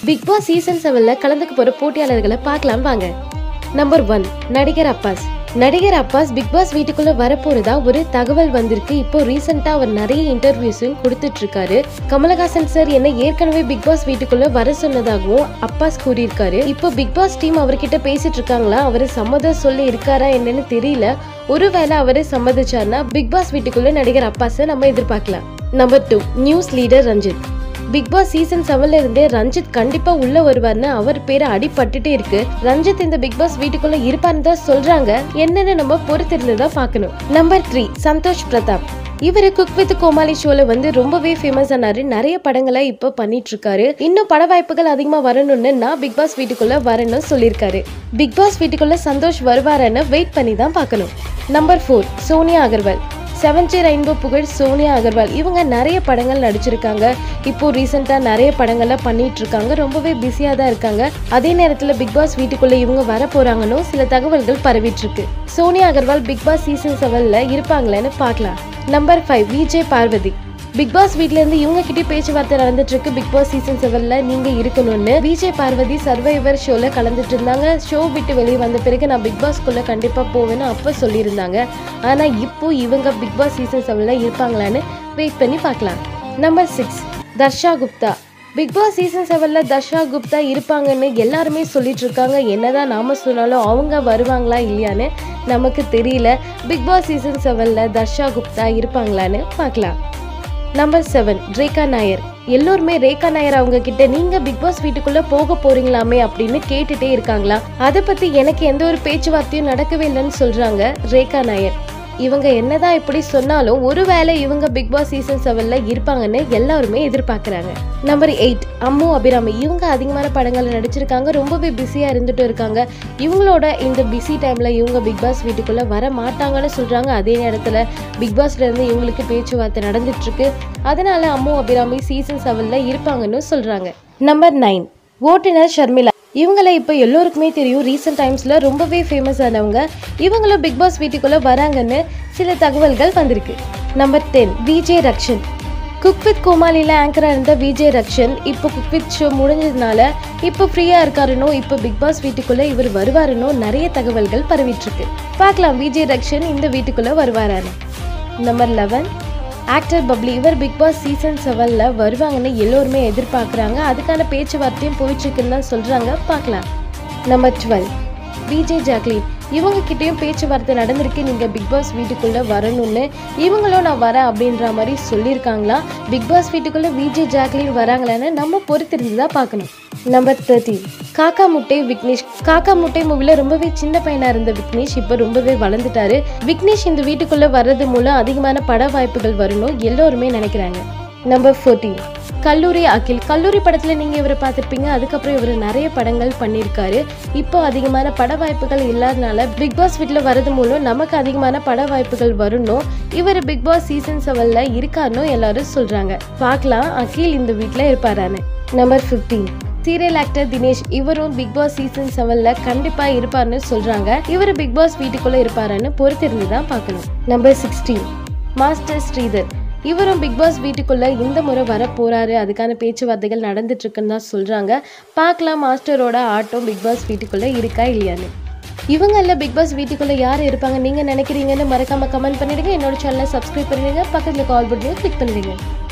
big Boss season செவன்ல கலந்துக்க போற போட்டியாளர்களை பார்க்கலாம் வாங்க நம்பர் ஒன் நடிகர் அப்பாஸ் நடிகர் அப்பாஸ் பிக் பாஸ் வீட்டுக்குள்ள வரப்போறதா ஒரு தகவல் வந்திருக்கு இப்போ ரீசெண்டா அவர் நிறைய இன்டர்வியூஸும் கொடுத்துட்டு இருக்காரு கமலஹாசன் சார் என்ன ஏற்கனவே பிக் பாஸ் வீட்டுக்குள்ள வர சொன்னதாகவும் அப்பாஸ் கூறியிருக்காரு இப்போ பிக் பாஸ் டீம் அவர்கிட்ட பேசிட்டு இருக்காங்களா அவரு சம்மதம் சொல்லி இருக்காரா என்னன்னு தெரியல ஒருவேளை அவரு சம்மதிச்சார்னா பிக் பாஸ் வீட்டுக்குள்ள நடிகர் அப்பாஸை நம்ம எதிர்பார்க்கலாம் number two news leader Ranjith Bigg Boss season செவன்ல இருந்தே ரஞ்சித் கண்டிப்பா உள்ள வருவார்னு அவர் பேரு அடிபட்டுட்டே இருக்கு ரஞ்சித் இந்த பிக் பாஸ் வீட்டுக்குள்ள இருப்பான்னு தான் சொல்றாங்க என்னன்னு நம்ம பொறுத்திருந்து தான் பார்க்கணும் நம்பர் த்ரீ சந்தோஷ் பிரதாப் இவரு குக் வித் கோமாளி ஷோல வந்து ரொம்பவே ஃபேமஸ் ஆனாரு நிறைய படங்களை இப்போ பண்ணிட்டு இருக்காரு இன்னும் பட வாய்ப்புகள் அதிகமா வரணும்னு நான் பிக் பாஸ் வீட்டுக்குள்ள வரணும்னு சொல்லியிருக்காரு பிக் பாஸ் வீட்டுக்குள்ள சந்தோஷ் வருவாருன்னு வெயிட் பண்ணி தான் பார்க்கணும் number four Sonia Agarwal seventy rainbow புகழ் சோனியா அகர்வால் இவங்க நிறைய படங்கள் நடிச்சிருக்காங்க இப்போ ரீசெண்டா நிறைய படங்கள்ல பண்ணிட்டு இருக்காங்க ரொம்பவே பிஸியா தான் இருக்காங்க அதே நேரத்துல பிக் பாஸ் வீட்டுக்குள்ள இவங்க வர போறாங்கன்னு சில தகவல்கள் பரவிட்டு இருக்கு Sonia Agarwal Bigg Boss season செவன்ல இருப்பாங்களேன்னு பார்க்கலாம் number five Vijay Parvathi Bigg Boss வீட்ல இருந்து இவங்க கிட்ட பேச்சுவார்த்தை நடந்துட்டு இருக்கு பிக் பாஸ் சீசன் செவன்ல நீங்க இருக்கணும்னு விஜய் பார்வதி சர்வைவர் ஷோல கலந்துட்டு இருந்தாங்க ஷோ விட்டு வெளியே வந்த பிறகு நான் பிக் பாஸ்க்குள்ள கண்டிப்பா போவேன்னு அப்ப சொல்லியிருந்தாங்க ஆனா இப்போ இவங்க பிக் பாஸ் சீசன் செவன்ல இருப்பாங்களான்னு வெயிட் பண்ணி பார்க்கலாம் number six Darsha Gupta Bigg Boss season செவன்ல தர்ஷா குப்தா இருப்பாங்கன்னு எல்லாருமே சொல்லிட்டு இருக்காங்க என்னதான் நாம சொன்னாலும் அவங்க வருவாங்களா இல்லையான்னு நமக்கு தெரியல பிக் பாஸ் சீசன் செவன்ல தர்ஷா குப்தா இருப்பாங்களான்னு பார்க்கலாம் நம்பர் செவன் ரேகா நாயர் எல்லோருமே ரேகா நாயர் அவங்க கிட்ட நீங்க பிக் பாஸ் வீட்டுக்குள்ள போக போறீங்களாமே அப்படின்னு கேட்டுட்டே இருக்காங்களா அதை பத்தி எனக்கு எந்த ஒரு பேச்சுவார்த்தையும் நடக்கவே இல்லைன்னு சொல்றாங்க ரேகா நாயர் இவங்க என்னதான் இப்படி சொன்னாலும் ஒருவேளை இவங்க பிக் பாஸ் சீசன் செவன்ல இருப்பாங்கன்னு எல்லாருமே எதிர்பார்க்கறாங்க நம்பர் எயிட் அம்மு அபிராமி இவங்க அதிகமான படங்கள்ல நடிச்சிருக்காங்க ரொம்பவே பிஸியா இருந்துட்டு இருக்காங்க இவங்களோட இந்த பிஸி டைம்ல இவங்க பிக் பாஸ் வீட்டுக்குள்ள வர மாட்டாங்கன்னு சொல்றாங்க அதே நேரத்துல பிக் பாஸ்ல இருந்து இவங்களுக்கு பேச்சுவார்த்தை நடந்துட்டு இருக்கு அதனால அம்மு அபிராமி சீசன் செவன்ல இருப்பாங்கன்னு சொல்றாங்க நம்பர் நைன் ஓட்டுநர் ஷர்மிளா இவங்கள இப்போ எல்லோருக்குமே தெரியும் ரீசெண்ட் டைம்ஸில் ரொம்பவே ஃபேமஸ் ஆனவங்க இவங்களும் பிக் பாஸ் வீட்டுக்குள்ளே வராங்கன்னு சில தகவல்கள் வந்திருக்கு number ten Vijay Rakshan cook with கோமாளியில் ஆங்கராக இருந்த விஜய் ரக்ஷன் இப்போ குக் வித் ஷோ முடிஞ்சதுனால இப்போ ஃப்ரீயாக இருக்காருனோ இப்போ பிக் பாஸ் வீட்டுக்குள்ளே இவர் வருவாருனோ நிறைய தகவல்கள் பரவிட்டுருக்கு பார்க்கலாம் விஜய் ரக்ஷன் இந்த வீட்டுக்குள்ளே வருவாரான்னு நம்பர் லெவன் ஆக்டர் பப்ளி இவர் பிக் பாஸ் சீசன் செவனில் வருவாங்கன்னு எல்லோருமே எதிர்பார்க்குறாங்க அதுக்கான பேச்சுவார்த்தையும் போயிட்டுருக்குன்னு தான் சொல்கிறாங்க பார்க்கலாம் நம்பர் டுவெல் விஜய் ஜாக்லின் இவங்க கிட்டயும் பேச்சுவார்த்தை நடந்திருக்கு நீங்கள் பிக் பாஸ் வீட்டுக்குள்ளே வரணும்னு இவங்களும் நான் வரேன் அப்படின்ற மாதிரி சொல்லியிருக்காங்களா பிக் பாஸ் வீட்டுக்குள்ளே விஜய் ஜாக்லின் வராங்களான்னு நம்ம பொறுத்திருந்து தான் பார்க்கணும் நம்பர் தேர்ட்டீன் காக்கா முட்டை விக்னேஷ் காக்கா முட்டை மூவில ரொம்பவே சின்ன பையனா இருந்த விக்னேஷ் இப்போ ரொம்பவே வளர்ந்துட்டாரு விக்னேஷ் இந்த வீட்டுக்குள்ள வர்றது மூலம் அதிகமான பட வாய்ப்புகள் வரணும் எல்லோருமே நினைக்கிறாங்க நம்பர் ஃபோர்டீன் கல்லூரி அகில் கல்லூரி படத்துல நீங்க இவரை பார்த்திருப்பீங்க அதுக்கப்புறம் இவர் நிறைய படங்கள் பண்ணியிருக்காரு இப்போ அதிகமான பட வாய்ப்புகள் இல்லாதனால பிக் பாஸ் வீட்ல வரது மூலம் நமக்கு அதிகமான பட வாய்ப்புகள் வரணும் இவர் பிக் பாஸ் சீசன் செவன்ல இருக்காருன்னு எல்லாரும் சொல்றாங்க பார்க்கலாம் அகில் இந்த வீட்ல இருப்பாரான்னு நம்பர் 15 சீரியல் ஆக்டர் தினேஷ் இவரும் பிக் பாஸ் சீசன் செவன்ல கண்டிப்பா இருப்பார்னு சொல்றாங்க இவர் பிக் பாஸ் வீட்டுக்குள்ள இருப்பாருன்னு பொறுத்திருந்து தான் பார்க்கணும் நம்பர் சிக்ஸ்டீன் மாஸ்டர் ஸ்ரீதர் இவரும் பிக் பாஸ் வீட்டுக்குள்ள இந்த முறை வர போறாரு அதுக்கான பேச்சுவார்த்தைகள் நடந்துட்டு இருக்குன்னு தான் சொல்றாங்க பார்க்கலாம் மாஸ்டரோட ஆட்டம் பிக் பாஸ் வீட்டுக்குள்ள இருக்கா இல்லையான்னு இவங்க எல்லாம் பிக் பாஸ் வீட்டுக்குள்ள யார் இருப்பாங்க நீங்க நினைக்கிறீங்கன்னு மறக்காம கமெண்ட் பண்ணிடுங்க என்னோட சேனலை சப்ஸ்கிரைப் பண்ணிடுங்க பக்கத்துல கால் பட்டனையும் கிளிக் பண்ணிடுங்க